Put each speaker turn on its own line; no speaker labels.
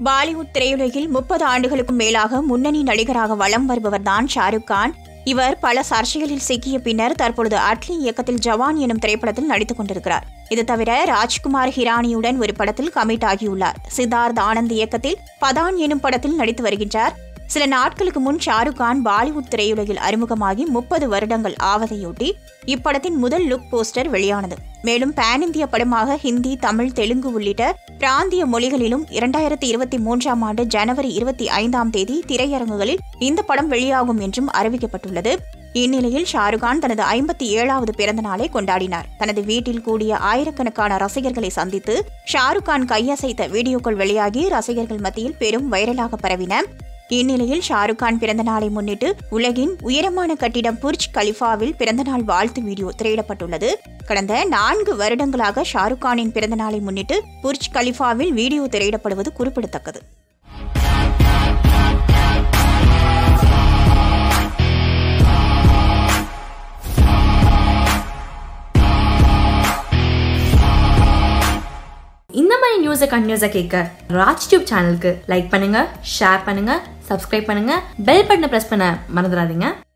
பாலிவுட் திரையுலகில் முப்பது ஆண்டுகளுக்கும் மேலாக முன்னணி நடிகராக வலம் வருபவர்தான் ஷாருக் கான் இவர் பல சர்ச்சைகளில் சிக்கிய பின்னர் தற்பொழுது அட்லி இயக்கத்தில் ஜவான் எனும் திரைப்படத்தில் நடித்துக் கொண்டிருக்கிறார் இது தவிர ராஜ்குமார் ஹிரானியுடன் ஒரு படத்தில் கமிட் ஆகியுள்ளார் சித்தார்த் ஆனந்த் இயக்கத்தில் பதான் எனும் படத்தில் நடித்து வருகின்றார் சில நாட்களுக்கு முன் ஷாருக் கான் பாலிவுட் திரையுலகில் அறிமுகமாகி முப்பது வருடங்கள் ஆவதையொட்டி இப்படத்தின் முதல் லுக் போஸ்டர் வெளியானது மேலும் பேன் இந்திய படமாக ஹிந்தி தமிழ் தெலுங்கு உள்ளிட்ட பிராந்திய மொழிகளிலும் இரண்டாயிரத்தி இருபத்தி மூன்றாம் ஆண்டு ஜனவரி இருபத்தி ஐந்தாம் தேதி திரையரங்குகளில் இந்த படம் வெளியாகும் என்றும் அறிவிக்கப்பட்டுள்ளது இந்நிலையில் ஷாருக்கான் தனது ஐம்பத்தி ஏழாவது பிறந்த நாளை கொண்டாடினார் தனது வீட்டில் கூடிய ஆயிரக்கணக்கான ரசிகர்களை சந்தித்து ஷாருக் கான் கையசைத்த வீடியோக்கள் வெளியாகி ரசிகர்கள் மத்தியில் பெரும் வைரலாக பரவின இந்நிலையில் ஷாருக் கான் பிறந்த நாளை முன்னிட்டு உலகின் உயரமான கட்டிடம் புர்ஜ் கலிஃபாவில் பிறந்தநாள் வாழ்த்து வீடியோ திரையிடப்பட்டுள்ளது கடந்த நான்கு வருடங்களாக ஷாருக் கானின் பிறந்த நாளை முன்னிட்டு புர்ஜ் கலிஃபாவில் வீடியோ திரையிடப்படுவது குறிப்பிடத்தக்கது
இந்த மாதிரி நியூஸை கண்டினியூஸாக கேட்க ராஜ் டியூப் சேனலுக்கு லைக் பண்ணுங்க ஷேர் பண்ணுங்க சப்ஸ்கிரைப் பண்ணுங்க பெல் பட்டனை ப்ரெஸ் பண்ண மறந்துடாதீங்க